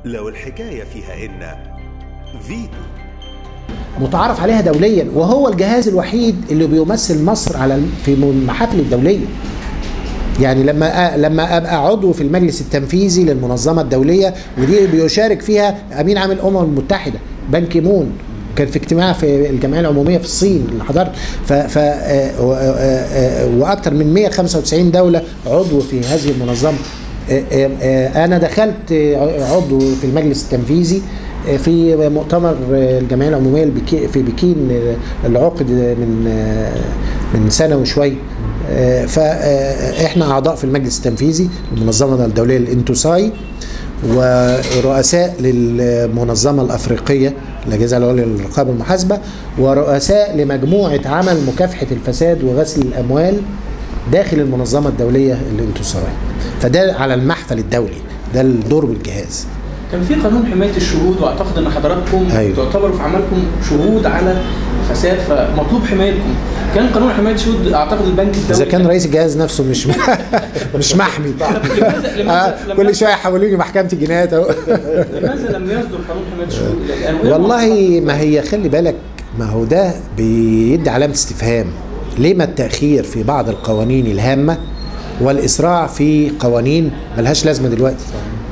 لو الحكاية فيها إن فيتو متعارف عليها دوليا وهو الجهاز الوحيد اللي بيمثل مصر على في المحافل الدوليه يعني لما أ- لما ابقى عضو في المجلس التنفيذي للمنظمه الدوليه ودي بيشارك فيها امين عام الامم المتحده بان كيمون كان في اجتماع في الجمعيه العموميه في الصين اللي حضرت ف, ف آه، و- آه، آه، واكثر من 195 دوله عضو في هذه المنظمه آه، آه، آه، انا دخلت آه، عضو في المجلس التنفيذي آه، في مؤتمر آه، الجمعيه العموميه البكي- في بكين آه، اللي عقد من آه، من سنه وشويه آه، فاحنا اعضاء في المجلس التنفيذي المنظمه الدوليه الانتوساي ورؤساء للمنظمه الافريقيه الاجهزه العليا للرقابه والمحاسبه ورؤساء لمجموعه عمل مكافحه الفساد وغسل الاموال داخل المنظمه الدوليه الانتوساي فده على المحفل الدولي ده الدور بالجهاز كان في قانون حمايه الشهود واعتقد ان حضراتكم أيوة. تعتبروا في عملكم شهود على فساد فمطلوب حمايتكم كان قانون حمايه الشهود اعتقد البنك الدولي اذا كان رئيس الجهاز نفسه مش مش محمي لماذا لماذا آه، لماذا- كل شويه يحولوني محكمه الجنايات اهو لماذا لم يصدر قانون حمايه الشهود الى الان وإيه والله ما هي خلي بالك ما هو ده بيدي علامة استفهام ليه ما التأخير في بعض القوانين الهامة والإسراع في قوانين ملهاش لازمة دلوقتي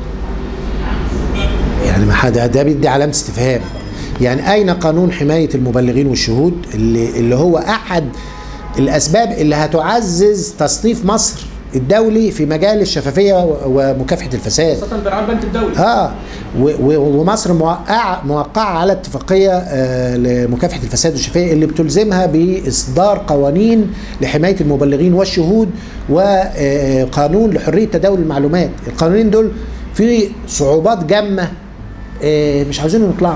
يعني ما حد ده بيدي علامة استفهام يعني أين قانون حماية المبلغين والشهود اللي, اللي هو أحد الأسباب اللي هتعزز تصنيف مصر الدولي في مجال الشفافية و- ومكافحة الفساد خاصه برعايه البنك الدولي اه و- و- ومصر موقعه موقعه على اتفاقيه آه لمكافحه الفساد والشفافيه اللي بتلزمها باصدار قوانين لحمايه المبلغين والشهود وقانون لحريه تداول المعلومات القانونين دول في صعوبات جامه آه مش عاوزين يطلعوا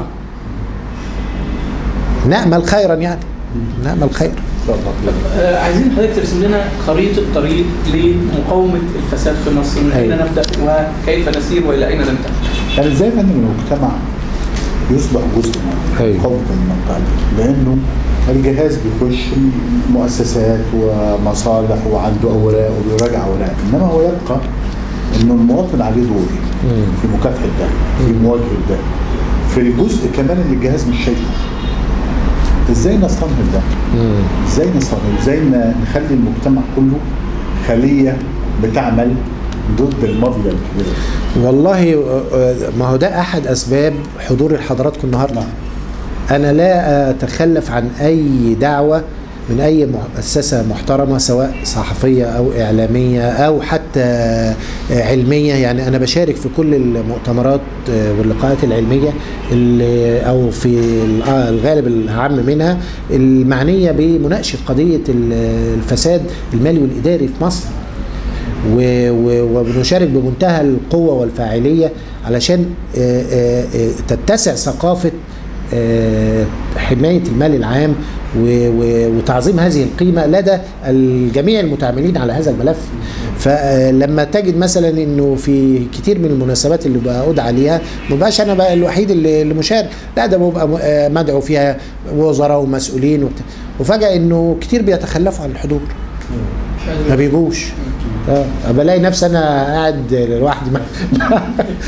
نأمل خيرا يعني نأمل خيرا آه، عايزين حضرتك ترسم لنا خريطه طريق لمقاومه الفساد في مصر من اين أيوة. نبدا وكيف نسير والى اين ننتهي يعني ازاي ان المجتمع يصبح جزء من أيوة. قوة المنطقة دي؟ لأنه الجهاز بيخش مؤسسات ومصالح وعنده أوراق وبيراجع أوراق إنما هو يبقى إنه المواطن عليه دور في مكافحة ده في مواجهة ده في الجزء كمان اللي الجهاز مش شايفه ازاي نستنهض ده؟ ازاي نستنهض؟ ازاي ن- نخلي المجتمع كله خلية بتعمل ضد المافيا الكبيرة والله آه، آه، ما هو ده احد اسباب حضور حضراتكم النهارده نعم. انا لا اتخلف عن اي دعوه من اي مؤسسه محترمه سواء صحفيه او اعلاميه او حتى آه، علميه يعني انا بشارك في كل المؤتمرات آه، واللقاءات العلميه اللي او في ال- آه، الغالب الاعم منها المعنيه بمناقشه قضيه ال- الفساد المالي والاداري في مصر و- و- وبنشارك بمنتهى القوة والفاعلية علشان آه، آه، آه، تتسع ثقافة آه، حماية المال العام و- و- وتعظيم هذه القيمة لدى الجميع المتعاملين على هذا الملف فلما تجد مثلا انه في كتير من المناسبات اللي بقى ادعى عليها ما بقاش انا بقى الوحيد اللي اللي مشارك لا ده ببقى م- آه، مدعو فيها وزراء ومسؤولين وبتاع. وفجأة انه كتير بيتخلفوا عن الحضور ما بيجوش اه بلاقي نفسي انا قاعد لوحدي مع-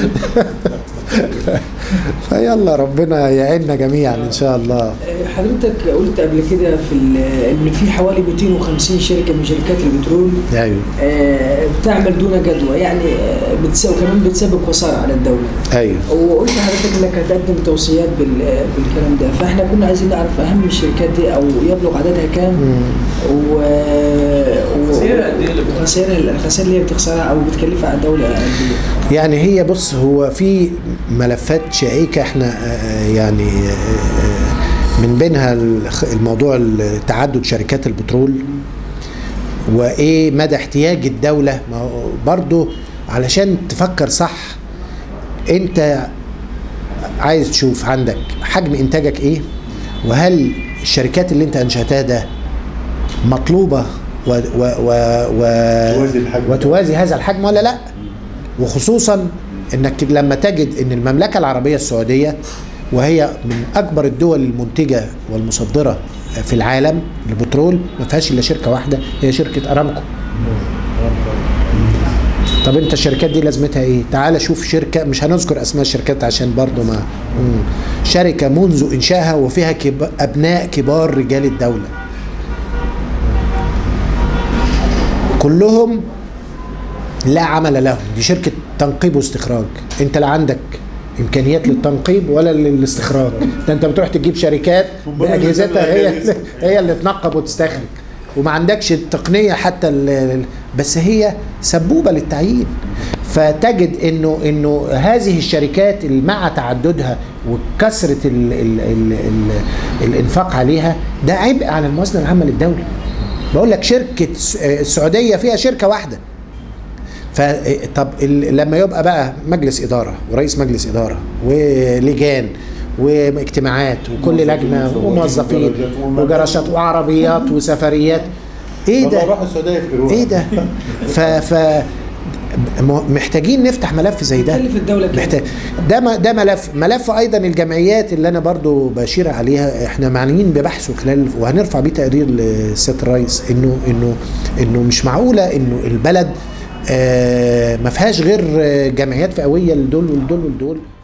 فيلا ربنا يعيننا جميعا ان شاء الله حضرتك قلت قبل كده في ال- ان في حوالي 250 شركه من شركات البترول ايوه آه، بتعمل دون جدوى يعني آه، بتسبب كمان بتسبب خساره على الدوله ايوه وقلت لحضرتك انك هتقدم توصيات بال- بالكلام ده فاحنا كنا عايزين نعرف اهم الشركات دي او يبلغ عددها كام و و- خسائر قد إيه اللي بت- وخسائر الخسائر اللي هي بتخسرها او بتكلفها على الدوله قد ايه يعني هي بص هو في ملفات شائكه احنا آه، يعني آه، آه، من بينها الخ- الموضوع تعدد شركات البترول وايه مدى احتياج الدوله ما هو برضه علشان تفكر صح انت عايز تشوف عندك حجم انتاجك ايه وهل الشركات اللي انت انشاتها ده مطلوبه و و و و توازي الحجم ده. وتوازي هذا الحجم ولا لا وخصوصا انك لما تجد ان المملكه العربيه السعوديه وهي من اكبر الدول المنتجه والمصدره في العالم للبترول ما فيهاش الا شركه واحده هي شركه ارامكو طب انت الشركات دي لازمتها ايه تعال شوف شركه مش هنذكر اسماء الشركات عشان برضو ما مم. شركه منذ انشائها وفيها كب... ابناء كبار رجال الدوله كلهم لا عمل لهم دي شركه تنقيب واستخراج انت لا عندك امكانيات للتنقيب ولا للاستخراج ده انت بتروح تجيب شركات باجهزتها هي هي اللي تنقب وتستخرج وما عندكش التقنيه حتى ال- ال- بس هي سبوبه للتعيين فتجد انه انه هذه الشركات اللي مع تعددها وكثره ال ال ال ال الانفاق عليها ده عبء على الموازنه العامه للدوله بقول لك شركه س- السعوديه فيها شركه واحده فطب لما يبقى بقى مجلس اداره ورئيس مجلس اداره ولجان واجتماعات وكل لجنه وموظفين وجراشات وعربيات وسفريات ايه والله ده؟ راحوا السعوديه في ايروان ايه ده؟ ف ف م- محتاجين نفتح ملف زي ده تكلف الدولة كام؟ محتاج ده م- ده ملف ملف ايضا الجمعيات اللي انا برضو بشير عليها احنا معنيين ببحثه خلال وهنرفع بيه تقرير للسياده الرئيس انه انه انه مش معقوله انه البلد آه ما فيهاش غير آه، جمعيات فئويه لدول ولدول ولدول